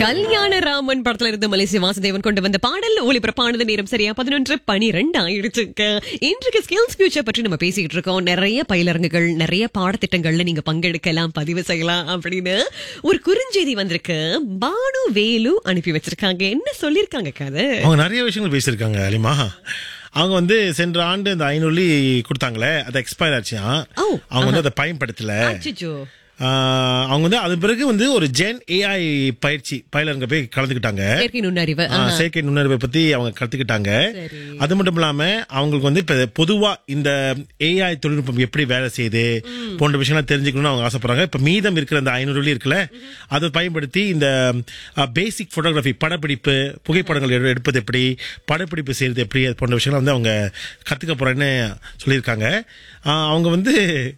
கல்யாண ராமன் படத்துல இருந்து மலேசிய வாசுதேவன் கொண்டு வந்த பாடல் ஒளிபரப்பானது நேரம் சரியா பதினொன்று பனிரெண்டு ஆயிடுச்சுங்க இன்றைக்கு ஸ்கில்ஸ் ஃபியூச்சர் பற்றி நம்ம பேசிக்கிட்டு இருக்கோம் நிறைய பயிலரங்குகள் நிறைய பாடத்திட்டங்கள்ல நீங்க பங்கெடுக்கலாம் பதிவு செய்யலாம் அப்படின்னு ஒரு குறுஞ்செய்தி வந்திருக்கு பானு வேலு அனுப்பி வச்சிருக்காங்க என்ன சொல்லிருக்காங்க கதை அவங்க நிறைய விஷயங்கள் பேசியிருக்காங்க அலிமா அவங்க வந்து சென்ற ஆண்டு இந்த ஐநூறு கொடுத்தாங்களே அது எக்ஸ்பயர் ஆச்சுயா ஓ, அவங்க வந்து அதை பயன்படுத்தல அச்சச்சோ. ஆஹ், அவங்க வந்து அது பிறகு வந்து ஒரு ஜென் ஏஐ பயிற்சி பயிலருங்க போய் கலந்துக்கிட்டாங்க செயற்கை நுண்ணறிவு ஆ, செயற்கை நுண்ணறிவை பத்தி அவங்க கத்துக்கிட்டாங்க சரி. அது மட்டும் இல்லாம அவங்களுக்கு வந்து இப்ப பொதுவா இந்த ஏஐ தொழில்நுட்பம் எப்படி வேலை செய்யுது போன்ற விஷயம்லாம் தெரிஞ்சுக்கணும்னு அவங்க ஆசைப்படுறாங்க இப்ப மீதம் இருக்கிற அந்த ஐநூறு வெள்ளி இருக்குல்ல அதை பயன்படுத்தி இந்த பேசிக் போட்டோகிராஃபி படப்பிடிப்பு புகைப்படங்கள் எடு- எடுப்பது எப்படி படப்பிடிப்பு செய்யறது எப்படி அது போன்ற விஷயங்கள் வந்து அவங்க கத்துக்க போறேன்னு சொல்லியிருக்காங்க ஆ, அவங்க வந்து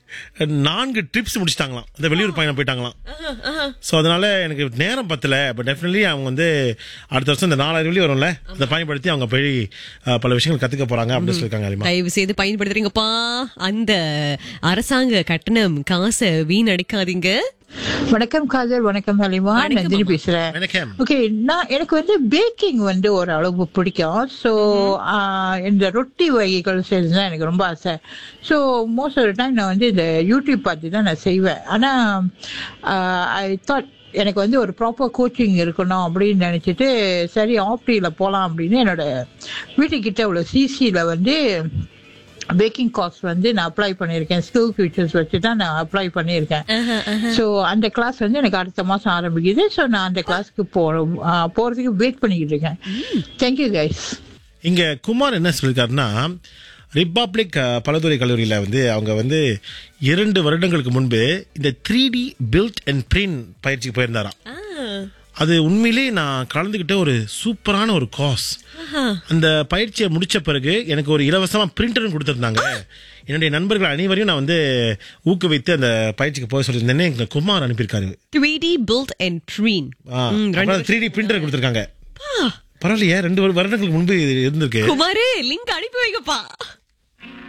நான்கு ட்ரிப்ஸ் முடிச்சிட்டாங்களாம் இந்த வெளியூர் பயணம் போயிட்டாங்களாம் ஸோ அதனால எனக்கு நேரம் பத்தல பட் டெஃபினெட்லி அவங்க வந்து அடுத்த வருஷம் இந்த நாலாயிரம் வெள்ளி வரும்ல அதை பயன்படுத்தி அவங்க போய் அஹ், பல விஷயங்கள் கத்துக்க போறாங்க அப்படின்னு சொல்லியிருக்காங்க அலிமா தயவு செய்து பயன்படுத்துறீங்கப்பா அந்த அரசாங்க கட்டணம் காசை வீணடிக்காதீங்க வணக்கம் காதர் வணக்கம் ஹலிமா நந்தினி பேசுறேன் வணக்கம் ஓகே நான் எனக்கு வந்து பேக்கிங் வந்து ஒரு அளவு பிடிக்கும் ஸோ இந்த ரொட்டி வகைகள் செய்யறது தான் எனக்கு ரொம்ப ஆசை ஸோ மோஸ்ட் ஆஃப் டைம் நான் வந்து இந்த யூடியூப் பார்த்து தான் நான் செய்வேன் ஆனால் ஐ தாட் எனக்கு வந்து ஒரு ப்ராப்பர் கோச்சிங் இருக்கணும் அப்படின்னு நினச்சிட்டு சரி ஆப்டியில் போகலாம் அப்படின்னு என்னோட வீட்டுக்கிட்ட உள்ள சிசியில் வந்து பேக்கிங் காஸ்ட் வந்து நான் அப்ளை பண்ணியிருக்கேன் ஸ்கில் ஃபியூச்சர்ஸ் வச்சு தான் நான் அப்ளை பண்ணியிருக்கேன் ஸோ அந்த கிளாஸ் வந்து எனக்கு அடுத்த மாதம் ஆரம்பிக்குது ஸோ நான் அந்த கிளாஸ்க்கு போகிறோம் போகிறதுக்கு வெயிட் பண்ணிக்கிட்டு இருக்கேன் தேங்க்யூ கைஸ் இங்க குமார் என்ன சொல்லியிருக்காருன்னா ரிப்பப்ளிக் அஹ், பலதுறை கல்லூரியில வந்து அவங்க வந்து இரண்டு வருடங்களுக்கு முன்பு இந்த three D build and print பயிற்சிக்கு போயிருந்தாராம் ஆ, அது உண்மையிலே நான் கலந்துக்கிட்ட ஒரு சூப்பரான ஒரு காஸ் ஆஹா. அந்த பயிற்சியை முடிச்ச பிறகு எனக்கு ஒரு இலவசமா பிரிண்டரும் கொடுத்திருந்தாங்க என்னுடைய நண்பர்கள் அனைவரையும் நான் வந்து ஊக்குவித்து அந்த பயிற்சிக்கு போக சொல்லியிருந்தேன்னு எங்க குமார் அனுப்பியிருக்காரு 3D built and train. ம், ரெண்டு த்ரீ டி பிரிண்டர் கொடுத்திருக்காங்க பரவாயில்லையே ரெண்டு வருடங்களுக்கு முன்பு இது இருந்திருக்கு குமாரு லிங்க் அனுப்பி வைங்கப்பா